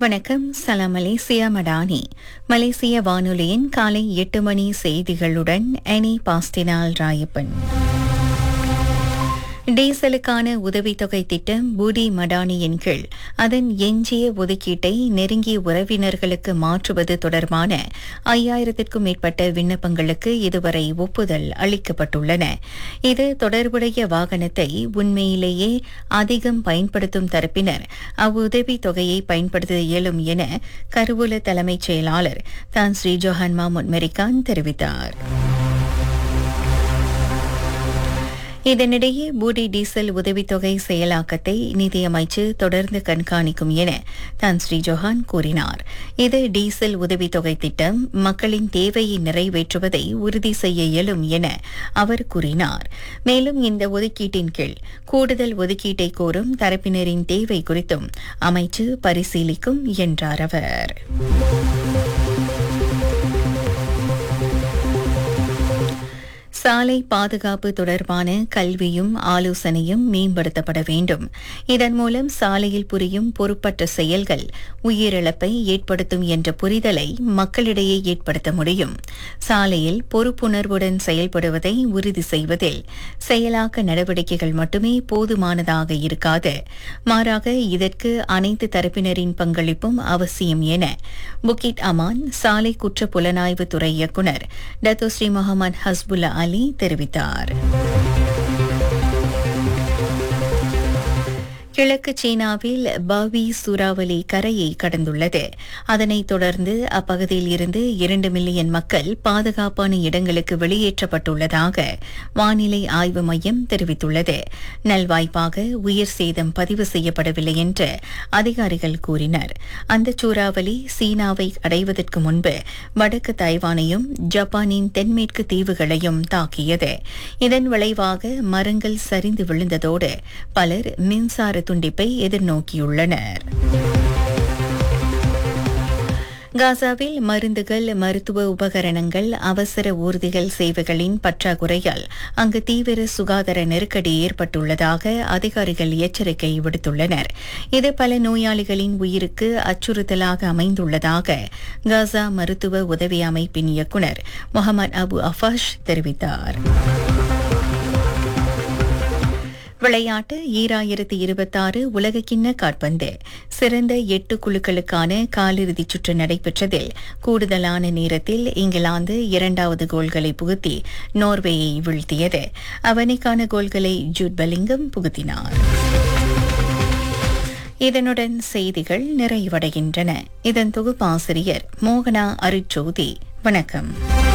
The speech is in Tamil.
வணக்கம் சலாம் மலேசியா மடானி மலேசிய வானொலியின் காலை எட்டு மணி செய்திகளுடன் அனி பாஸ்டினால் ராயப்பன் டீசலுக்கான உதவித்தொகை திட்டம் பூடி மடானியின் கீழ் அதன் எஞ்சிய ஒதுக்கீட்டை நெருங்கிய உறவினர்களுக்கு மாற்றுவது தொடர்பான ஐயாயிரத்திற்கும் மேற்பட்ட விண்ணப்பங்களுக்கு இதுவரை ஒப்புதல் அளிக்கப்பட்டுள்ளன இது தொடர்புடைய வாகனத்தை உண்மையிலேயே அதிகம் பயன்படுத்தும் தரப்பினர் அவ்வுதவி தொகையை பயன்படுத்த இயலும் என கருவூல தலைமைச் செயலாளர் தான் ஸ்ரீ ஜோஹன் மாமுன் மெரிகான் தெரிவித்தார் இதனிடையே பூடி டீசல் உதவித்தொகை செயலாக்கத்தை நிதியமைச்சு தொடர்ந்து கண்காணிக்கும் என தான் ஸ்ரீ ஜோஹான் கூறினார் இது டீசல் உதவித்தொகை திட்டம் மக்களின் தேவையை நிறைவேற்றுவதை உறுதி செய்ய இயலும் என அவர் கூறினார் மேலும் இந்த ஒதுக்கீட்டின் கீழ் கூடுதல் ஒதுக்கீட்டை கோரும் தரப்பினரின் தேவை குறித்தும் அமைச்சு பரிசீலிக்கும் என்றார் அவர் சாலை பாதுகாப்பு தொடர்பான கல்வியும் ஆலோசனையும் மேம்படுத்தப்பட வேண்டும் இதன் மூலம் சாலையில் புரியும் பொறுப்பற்ற செயல்கள் உயிரிழப்பை ஏற்படுத்தும் என்ற புரிதலை மக்களிடையே ஏற்படுத்த முடியும் சாலையில் பொறுப்புணர்வுடன் செயல்படுவதை உறுதி செய்வதில் செயலாக்க நடவடிக்கைகள் மட்டுமே போதுமானதாக இருக்காது மாறாக இதற்கு அனைத்து தரப்பினரின் பங்களிப்பும் அவசியம் என புக்கிட் அமான் சாலை குற்ற புலனாய்வு துறை இயக்குநர் டத்தோஸ்ரீ முகமது ஹஸ்புல்லா அலி தெரிவித்தார் கிழக்கு சீனாவில் பாவி சூறாவளி கரையை கடந்துள்ளது அதனைத் தொடர்ந்து அப்பகுதியில் இருந்து இரண்டு மில்லியன் மக்கள் பாதுகாப்பான இடங்களுக்கு வெளியேற்றப்பட்டுள்ளதாக வானிலை ஆய்வு மையம் தெரிவித்துள்ளது நல்வாய்ப்பாக உயிர் சேதம் பதிவு செய்யப்படவில்லை என்று அதிகாரிகள் கூறினர் அந்த சூறாவளி சீனாவை அடைவதற்கு முன்பு வடக்கு தைவானையும் ஜப்பானின் தென்மேற்கு தீவுகளையும் தாக்கியது இதன் விளைவாக மரங்கள் சரிந்து விழுந்ததோடு பலர் மின்சார துண்டிப்பை எதிர்நோக்கியுள்ளனர் காசாவில் மருந்துகள் மருத்துவ உபகரணங்கள் அவசர ஊர்திகள் சேவைகளின் பற்றாக்குறையால் அங்கு தீவிர சுகாதார நெருக்கடி ஏற்பட்டுள்ளதாக அதிகாரிகள் எச்சரிக்கை விடுத்துள்ளனர் இது பல நோயாளிகளின் உயிருக்கு அச்சுறுத்தலாக அமைந்துள்ளதாக காசா மருத்துவ உதவி அமைப்பின் இயக்குநர் முகமது அபு அஃபாஷ் தெரிவித்தார் விளையாட்டு ஈராயிரத்தி இருபத்தாறு உலகக்கிண்ண காற்பந்து சிறந்த எட்டு குழுக்களுக்கான காலிறுதிச் சுற்று நடைபெற்றதில் கூடுதலான நேரத்தில் இங்கிலாந்து இரண்டாவது கோல்களை புகுத்தி நோர்வேயை வீழ்த்தியது அவனைக்கான கோல்களை ஜூட் பெலிங்கம் புகுத்தினார் இதனுடன் செய்திகள் நிறைவடைகின்றன இதன் தொகுப்பாசிரியர் மோகனா அருட்சோதி வணக்கம்